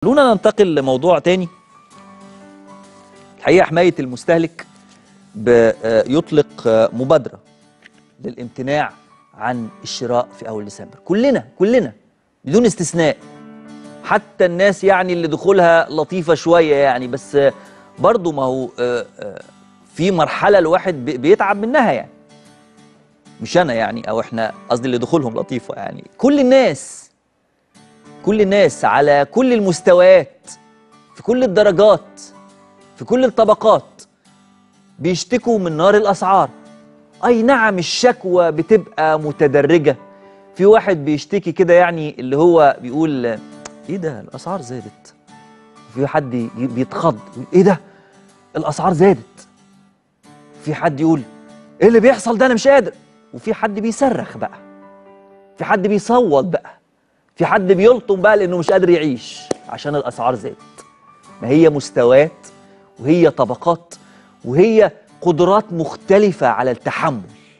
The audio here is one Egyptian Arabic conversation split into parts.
خلونا ننتقل لموضوع تاني الحقيقه حمايه المستهلك بيطلق مبادره للامتناع عن الشراء في اول ديسمبر كلنا كلنا بدون استثناء حتى الناس يعني اللي دخولها لطيفه شويه يعني بس برضه ما هو في مرحله الواحد بيتعب منها يعني مش انا يعني او احنا قصدي اللي دخولهم لطيفه يعني كل الناس كل الناس على كل المستويات في كل الدرجات في كل الطبقات بيشتكوا من نار الاسعار اي نعم الشكوى بتبقى متدرجه في واحد بيشتكي كده يعني اللي هو بيقول ايه ده الاسعار زادت في حد بيتخض يقول ايه ده الاسعار زادت في حد يقول ايه اللي بيحصل ده انا مش قادر وفي حد بيصرخ بقى في حد بيصوت بقى في حد بيلطم بقى لانه مش قادر يعيش عشان الاسعار زادت ما هي مستويات وهي طبقات وهي قدرات مختلفة على التحمل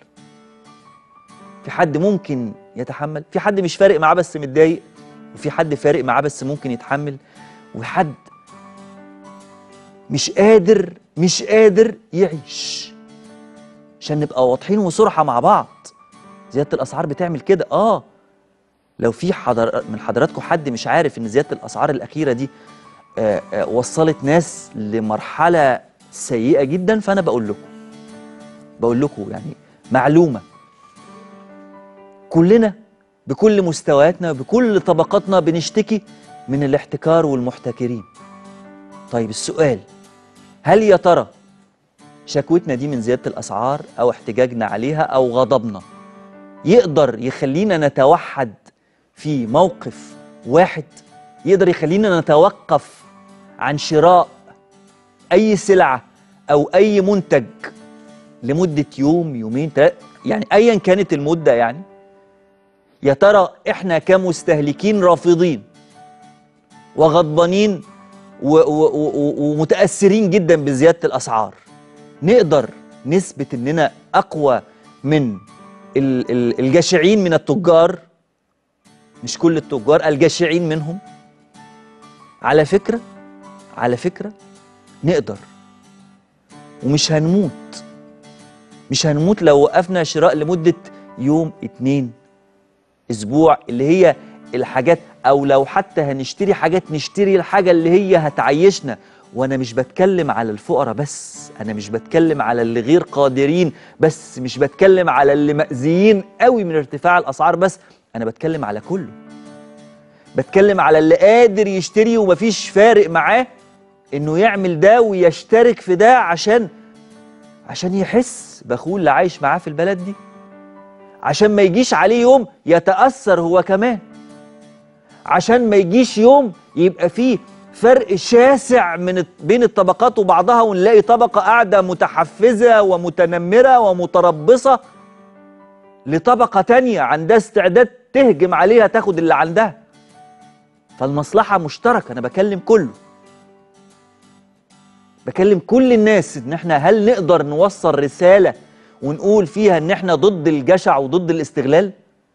في حد ممكن يتحمل في حد مش فارق معاه بس متضايق وفي حد فارق معاه بس ممكن يتحمل وحد مش قادر مش قادر يعيش عشان نبقى واضحين وصراحة مع بعض زيادة الأسعار بتعمل كده آه لو في حضر من حضراتكم حد مش عارف إن زيادة الأسعار الأخيرة دي آآ آآ وصلت ناس لمرحلة سيئة جدا فأنا بقول لكم بقول لكم يعني معلومة كلنا بكل مستوياتنا بكل طبقاتنا بنشتكي من الاحتكار والمحتكرين طيب السؤال هل يا ترى شكوتنا دي من زيادة الأسعار أو احتجاجنا عليها أو غضبنا يقدر يخلينا نتوحد في موقف واحد يقدر يخلينا نتوقف عن شراء أي سلعة أو أي منتج لمدة يوم يومين تلاتة يعني أيا كانت المدة يعني يا ترى إحنا كمستهلكين رافضين وغضبانين ومتأثرين جدا بزيادة الأسعار نقدر نثبت إننا أقوى من الجشعين من التجار مش كل التجار الجشعين منهم على فكرة على فكرة نقدر ومش هنموت مش هنموت لو وقفنا شراء لمدة يوم اتنين اسبوع اللي هي الحاجات او لو حتى هنشتري حاجات نشتري الحاجة اللي هي هتعيشنا وانا مش بتكلم على الفقراء بس انا مش بتكلم على اللي غير قادرين بس مش بتكلم على اللي مأذيين قوي من ارتفاع الاسعار بس انا بتكلم على كله بتكلم على اللي قادر يشتري ومفيش فارق معاه انه يعمل ده ويشترك في ده عشان عشان يحس باخوه اللي عايش معاه في البلد دي عشان ما يجيش عليه يوم يتأثر هو كمان عشان ما يجيش يوم يبقى فيه فرق شاسع من بين الطبقات وبعضها ونلاقي طبقة قاعدة متحفزة ومتنمرة ومتربصة لطبقة تانية عندها استعداد تهجم عليها تاخد اللي عندها فالمصلحة مشتركة أنا بكلم كله بكلم كل الناس ان احنا هل نقدر نوصل رسالة ونقول فيها ان احنا ضد الجشع وضد الاستغلال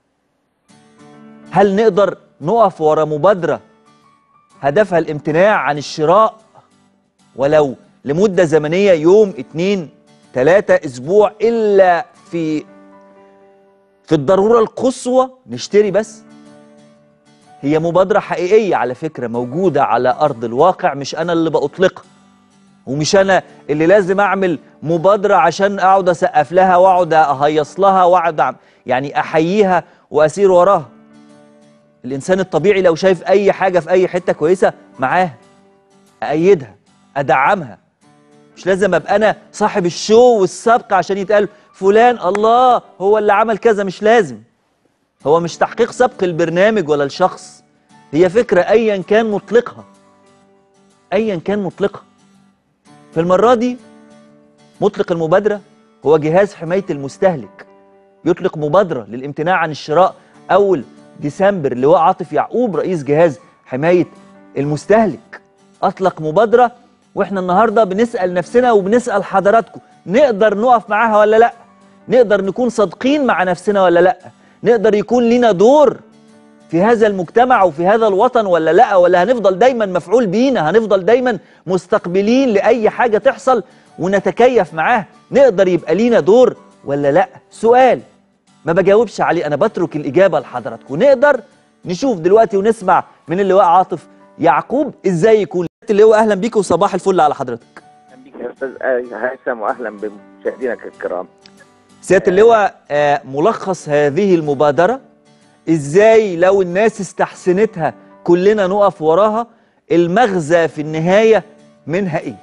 هل نقدر نقف ورا مبادرة هدفها الامتناع عن الشراء ولو لمدة زمنية يوم اتنين تلاتة اسبوع الا في في الضرورة القصوى نشتري بس هي مبادرة حقيقية على فكرة موجودة على أرض الواقع مش أنا اللي بأطلقها ومش انا اللي لازم اعمل مبادره عشان اقعد اسقف لها واقعد اهيص لها واقعد يعني احييها واسير وراها الانسان الطبيعي لو شايف اي حاجه في اي حته كويسه معاها اايدها ادعمها مش لازم ابقى انا صاحب الشو والسبق عشان يتقال فلان الله هو اللي عمل كذا مش لازم هو مش تحقيق سبق البرنامج ولا الشخص هي فكره ايا كان مطلقها ايا كان مطلقها في المرة دي مطلق المبادرة هو جهاز حماية المستهلك يطلق مبادرة للامتناع عن الشراء أول ديسمبر اللي هو عاطف يعقوب رئيس جهاز حماية المستهلك أطلق مبادرة وإحنا النهاردة بنسأل نفسنا وبنسأل حضراتكم نقدر نقف معاها ولا لأ نقدر نكون صادقين مع نفسنا ولا لأ نقدر يكون لنا دور في هذا المجتمع وفي هذا الوطن ولا لا ولا هنفضل دايما مفعول بينا هنفضل دايما مستقبلين لأي حاجة تحصل ونتكيف معاها نقدر يبقى لينا دور ولا لا سؤال ما بجاوبش عليه أنا بترك الإجابة لحضراتكم نقدر نشوف دلوقتي ونسمع من اللواء عاطف يعقوب ازاي يكون اللواء اهلا بيك وصباح الفل على حضرتك اهلا بيك يا استاذ هيثم واهلا بمشاهدينك الكرام سياده اللواء آه، ملخص هذه المبادره ازاي لو الناس استحسنتها كلنا نقف وراها المغزى في النهايه منها ايه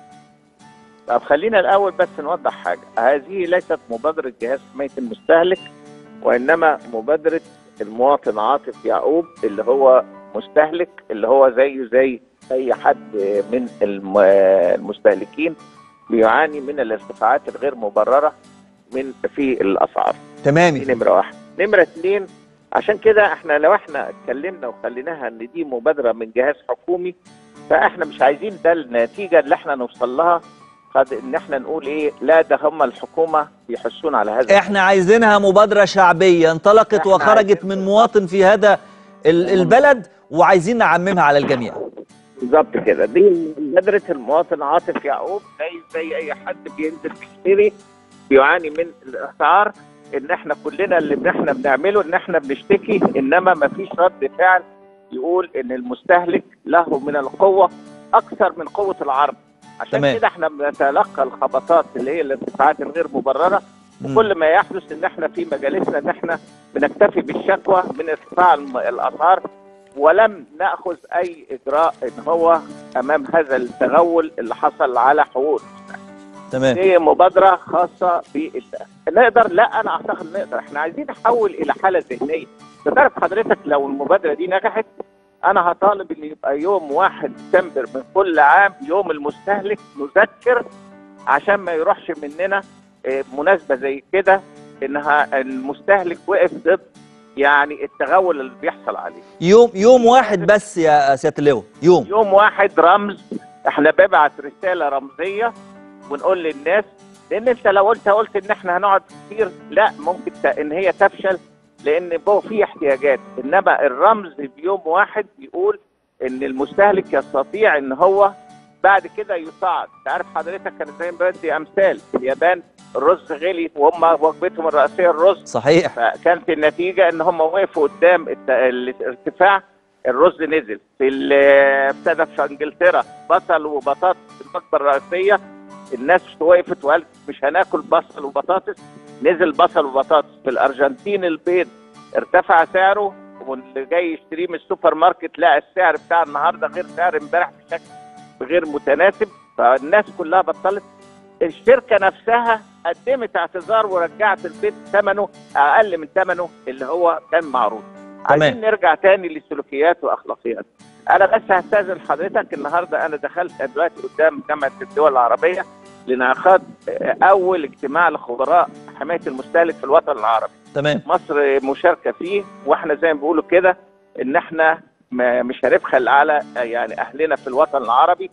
طب خلينا الاول بس نوضح حاجه هذه ليست مبادره جهاز حمايه المستهلك وانما مبادره المواطن عاطف يعقوب اللي هو مستهلك اللي هو زيه زي اي حد من الم- المستهلكين بيعاني من الارتفاعات الغير مبرره من في الاسعار تمام دي نمره واحد نمره اثنين عشان كده احنا لو احنا اتكلمنا وخليناها ان دي مبادره من جهاز حكومي فاحنا مش عايزين ده النتيجه اللي احنا نوصل لها قد ان احنا نقول ايه لا ده هم الحكومه بيحسون على هذا احنا عايزينها مبادره شعبيه انطلقت إحنا وخرجت عايزين- من مواطن في هذا ال- البلد وعايزين نعممها على الجميع بالظبط كده دي مبادره المواطن عاطف يعقوب زي زي اي حد بينزل يشتري بيعاني من الاسعار ان احنا كلنا اللي احنا بنعمله ان احنا بنشتكي انما ما فيش رد فعل يقول ان المستهلك له من القوه اكثر من قوه العرض عشان تمام. كده احنا بنتلقى الخبطات اللي هي الارتفاعات الغير مبرره مم. وكل ما يحدث ان احنا في مجالسنا ان احنا بنكتفي بالشكوى من ارتفاع الم- الاسعار ولم ناخذ اي اجراء ان هو امام هذا التغول اللي حصل على حقوق تمام دي مبادره خاصه بال نقدر لا انا اعتقد نقدر احنا عايزين نحول الى حاله ذهنيه تعرف حضرتك لو المبادره دي نجحت انا هطالب ان يبقى يوم 1 ديسمبر من كل عام يوم المستهلك نذكر عشان ما يروحش مننا آه، مناسبه زي كده انها المستهلك وقف ضد يعني التغول اللي بيحصل عليه يوم يوم واحد بس يا سياده اللواء يوم يوم واحد رمز احنا ببعت رساله رمزيه ونقول للناس لان انت لو انت قلت ان احنا هنقعد كتير لا ممكن ت- ان هي تفشل لان بو في احتياجات انما الرمز بيوم واحد بيقول ان المستهلك يستطيع ان هو بعد كده يصعد انت عارف حضرتك كان زي ما بدي امثال في اليابان الرز غلي وهم وجبتهم الرئيسيه الرز صحيح فكانت النتيجه ان هم وقفوا قدام الت- الارتفاع الرز نزل في ال- ابتدى في انجلترا بصل وبطاطس الوجبه الرئيسيه الناس وقفت وقالت مش هناكل بصل وبطاطس نزل بصل وبطاطس في الارجنتين البيض ارتفع سعره واللي جاي يشتريه من السوبر ماركت لقى السعر بتاع النهارده غير سعر امبارح بشكل غير متناسب فالناس كلها بطلت الشركه نفسها قدمت اعتذار ورجعت البيت ثمنه اقل من ثمنه اللي هو كان معروض تمام. عايزين نرجع تاني للسلوكيات واخلاقيات انا بس هستاذن حضرتك النهارده انا دخلت دلوقتي قدام جامعه الدول العربيه لانعقاد اول اجتماع لخبراء حمايه المستهلك في الوطن العربي تمام مصر مشاركه فيه واحنا زي ما بيقولوا كده ان احنا ما- مش هنبخل على يعني اهلنا في الوطن العربي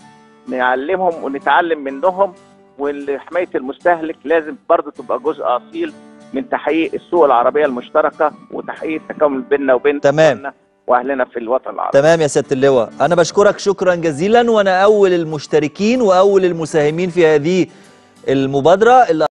نعلمهم ونتعلم منهم وحمايه المستهلك لازم برضه تبقى جزء اصيل من تحقيق السوق العربيه المشتركه وتحقيق التكامل بيننا وبين تمام. إخواننا واهلنا في الوطن العربي تمام يا سياده اللواء انا بشكرك شكرا جزيلا وانا اول المشتركين واول المساهمين في هذه المبادره اللي